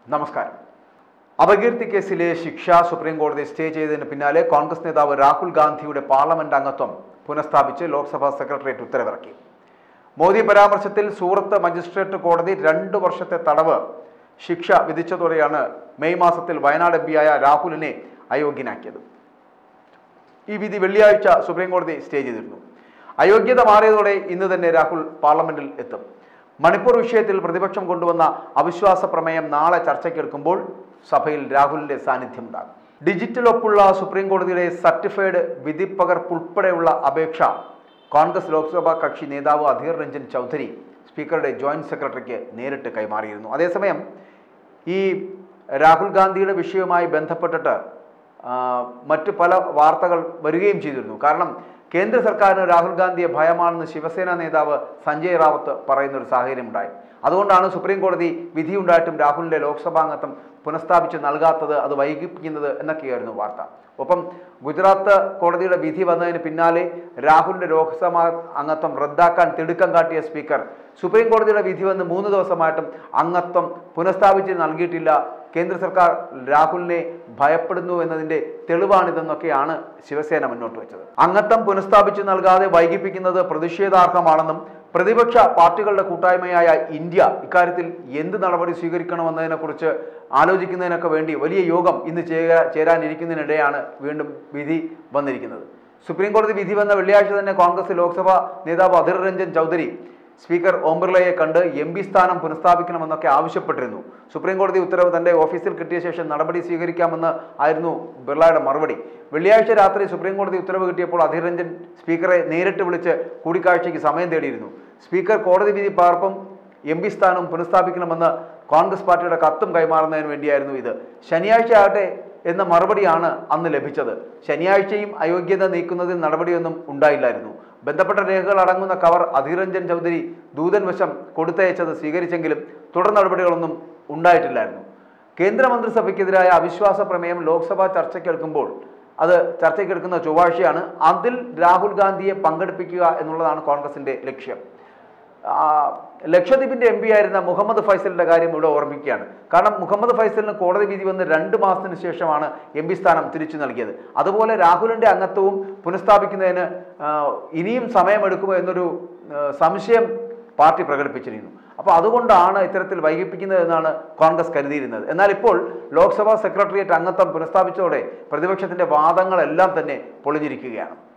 നമസ്കാരം അപകീർത്തി കേസിലെ ശിക്ഷ സുപ്രീം കോടതി സ്റ്റേ ചെയ്തതിന് പിന്നാലെ കോൺഗ്രസ് നേതാവ് രാഹുൽ ഗാന്ധിയുടെ പാർലമെന്റ് അംഗത്വം പുനഃസ്ഥാപിച്ച് ലോക്സഭാ സെക്രട്ടേറിയറ്റ് ഉത്തരവിറക്കി മോദി പരാമർശത്തിൽ സൂറത്ത് മജിസ്ട്രേറ്റ് കോടതി രണ്ടു വർഷത്തെ തടവ് ശിക്ഷ വിധിച്ചതോടെയാണ് മെയ് മാസത്തിൽ വയനാട് എം പിയായ രാഹുലിനെ അയോഗ്യനാക്കിയത് ഈ വിധി വെള്ളിയാഴ്ച സുപ്രീം കോടതി സ്റ്റേ ചെയ്തിരുന്നു അയോഗ്യത മാറിയതോടെ ഇന്ന് തന്നെ രാഹുൽ പാർലമെന്റിൽ എത്തും മണിപ്പൂർ വിഷയത്തിൽ പ്രതിപക്ഷം കൊണ്ടുവന്ന അവിശ്വാസ പ്രമേയം നാളെ ചർച്ചയ്ക്കെടുക്കുമ്പോൾ സഭയിൽ രാഹുലിന്റെ സാന്നിധ്യം ഉണ്ടാകും ഡിജിറ്റൽ ഒപ്പുള്ള സുപ്രീം കോടതിയുടെ സർട്ടിഫൈഡ് വിധിപ്പകർപ്പുൾപ്പെടെയുള്ള അപേക്ഷ കോൺഗ്രസ് ലോക്സഭാ കക്ഷി നേതാവ് അധീർ രഞ്ജൻ ചൗധരി സ്പീക്കറുടെ ജോയിന്റ് സെക്രട്ടറിക്ക് നേരിട്ട് കൈമാറിയിരുന്നു അതേസമയം ഈ രാഹുൽ ഗാന്ധിയുടെ വിഷയവുമായി ബന്ധപ്പെട്ടിട്ട് ആ, മറ്റു പല വാർത്തകൾ വരികയും ചെയ്തിരുന്നു കാരണം കേന്ദ്ര സർക്കാരിന് രാഹുൽ ഗാന്ധിയെ ഭയമാണെന്ന് ശിവസേന നേതാവ് സഞ്ജയ് റാവത്ത് പറയുന്ന ഒരു സാഹചര്യം ഉണ്ടായി അതുകൊണ്ടാണ് സുപ്രീം കോടതി വിധിയുണ്ടായിട്ടും രാഹുലിന്റെ ലോക്സഭാംഗത്വം പുനഃസ്ഥാപിച്ച് നൽകാത്തത് അത് വൈകിപ്പിക്കുന്നത് എന്നൊക്കെയായിരുന്നു വാർത്ത ഒപ്പം ഗുജറാത്ത് കോടതിയുടെ വിധി വന്നതിന് പിന്നാലെ രാഹുലിന്റെ ലോക്സഭാ അംഗത്വം റദ്ദാക്കാൻ തിടുക്കം കാട്ടിയ സ്പീക്കർ സുപ്രീം കോടതിയുടെ വിധി വന്ന് മൂന്ന് ദിവസമായിട്ടും അംഗത്വം പുനഃസ്ഥാപിച്ച് നൽകിയിട്ടില്ല കേന്ദ്ര സർക്കാർ രാഹുലിനെ ഭയപ്പെടുന്നു എന്നതിന്റെ തെളിവാണിതെന്നൊക്കെയാണ് ശിവസേന മുന്നോട്ട് വെച്ചത് അംഗത്വം പുനഃസ്ഥാപിച്ച് നൽകാതെ വൈകിപ്പിക്കുന്നത് പ്രതിഷേധാർഹമാണെന്നും പ്രതിപക്ഷ പാർട്ടികളുടെ കൂട്ടായ്മയായ ഇന്ത്യ ഇക്കാര്യത്തിൽ എന്ത് നടപടി സ്വീകരിക്കണമെന്നതിനെക്കുറിച്ച് ആലോചിക്കുന്നതിനൊക്കെ വേണ്ടി വലിയ യോഗം ഇന്ന് ചേരാ ചേരാനിരിക്കുന്നതിനിടെയാണ് വീണ്ടും വിധി വന്നിരിക്കുന്നത് സുപ്രീം കോടതി വിധി വന്ന വെള്ളിയാഴ്ച തന്നെ കോൺഗ്രസ് ലോക്സഭാ നേതാവ് അധിർ രഞ്ജൻ ചൗധരി സ്പീക്കർ ഓം ബിർളയെ കണ്ട് എം പി സ്ഥാനം പുനഃസ്ഥാപിക്കണമെന്നൊക്കെ ആവശ്യപ്പെട്ടിരുന്നു സുപ്രീം കോടതി ഉത്തരവ് തന്റെ ഓഫീസിൽ കിട്ടിയ ശേഷം നടപടി സ്വീകരിക്കാമെന്ന് ആയിരുന്നു ബിർളയുടെ മറുപടി വെള്ളിയാഴ്ച രാത്രി സുപ്രീം കോടതി ഉത്തരവ് കിട്ടിയപ്പോൾ അധീർ രഞ്ജൻ സ്പീക്കറെ നേരിട്ട് വിളിച്ച് കൂടിക്കാഴ്ചയ്ക്ക് സമയം തേടിയിരുന്നു സ്പീക്കർ കോടതി വിധി പകർപ്പും എം പി സ്ഥാനം പുനഃസ്ഥാപിക്കണമെന്ന് കോൺഗ്രസ് പാർട്ടിയുടെ കത്തും കൈമാറുന്നതിന് വേണ്ടിയായിരുന്നു ഇത് ശനിയാഴ്ച ആകട്ടെ എന്ന മറുപടിയാണ് അന്ന് ലഭിച്ചത് ശനിയാഴ്ചയും അയോഗ്യത നീക്കുന്നതിൽ നടപടിയൊന്നും ഉണ്ടായില്ലായിരുന്നു ബന്ധപ്പെട്ട രേഖകൾ അടങ്ങുന്ന കവർ അധീരഞ്ജൻ ചൗധരി ദൂതൻ വശം കൊടുത്തയച്ചത് സ്വീകരിച്ചെങ്കിലും തുടർ നടപടികളൊന്നും ഉണ്ടായിട്ടില്ലായിരുന്നു കേന്ദ്രമന്ത്രിസഭയ്ക്കെതിരായ അവിശ്വാസ പ്രമേയം ലോക്സഭ ചർച്ചയ്ക്കെടുക്കുമ്പോൾ അത് ചർച്ചയ്ക്കെടുക്കുന്ന ചൊവ്വാഴ്ചയാണ് അതിൽ രാഹുൽ ഗാന്ധിയെ പങ്കെടുപ്പിക്കുക എന്നുള്ളതാണ് കോൺഗ്രസിന്റെ ലക്ഷ്യം ആ, ലക്ഷദ്വീപിന്റെ എം പി ആയിരുന്ന മുഹമ്മദ് ഫൈസലിന്റെ കാര്യം ഇവിടെ ഓർമ്മിക്കുകയാണ് കാരണം മുഹമ്മദ് ഫൈസലിന് കോടതി വിധി വന്ന് രണ്ട് മാസത്തിന് ശേഷമാണ് എം പി സ്ഥാനം തിരിച്ചു നൽകിയത് അതുപോലെ രാഹുലിന്റെ അംഗത്വവും പുനഃസ്ഥാപിക്കുന്നതിന് ആ, ഇനിയും സമയമെടുക്കുമോ എന്നൊരു ആ, സംശയം പാർട്ടി പ്രകടിപ്പിച്ചിരുന്നു അപ്പോൾ അതുകൊണ്ടാണ് ഇത്തരത്തിൽ വൈകിപ്പിക്കുന്നത് എന്നാണ് കോൺഗ്രസ് കരുതിയിരുന്നത് എന്നാൽ ഇപ്പോൾ ലോക്സഭാ സെക്രട്ടേറിയറ്റ് അംഗത്വം പുനഃസ്ഥാപിച്ചതോടെ പ്രതിപക്ഷത്തിന്റെ വാദങ്ങളെല്ലാം തന്നെ പൊളിഞ്ഞിരിക്കുകയാണ്